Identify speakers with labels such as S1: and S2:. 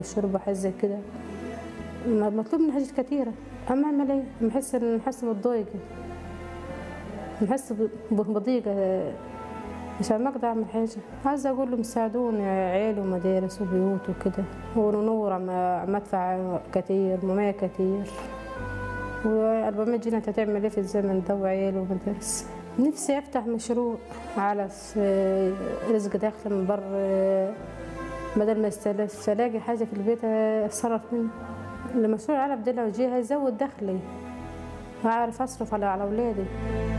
S1: الشرب وحاجات زي كده م- مطلوب مني حاجات كتيرة أما أعمل إيه؟ بحس إن بحس بالضيق بحس ب- بضيقة مش عم أقدر أعمل حاجة عايزة أقول لهم ساعدوني عيالي ومدارس وبيوت وكده ونور عم عم أدفع كتير ممية كتير و400 جنيه أنت تعمل إيه في الزمن ده وعيالي ومدارس نفسي أفتح مشروع على س- رزق داخل من بره بدل ما استلف الاقي حاجه في البيت اتصرف منها المشروع العلب ده لو جه هيزود دخلي هعرف اصرف على على اولادي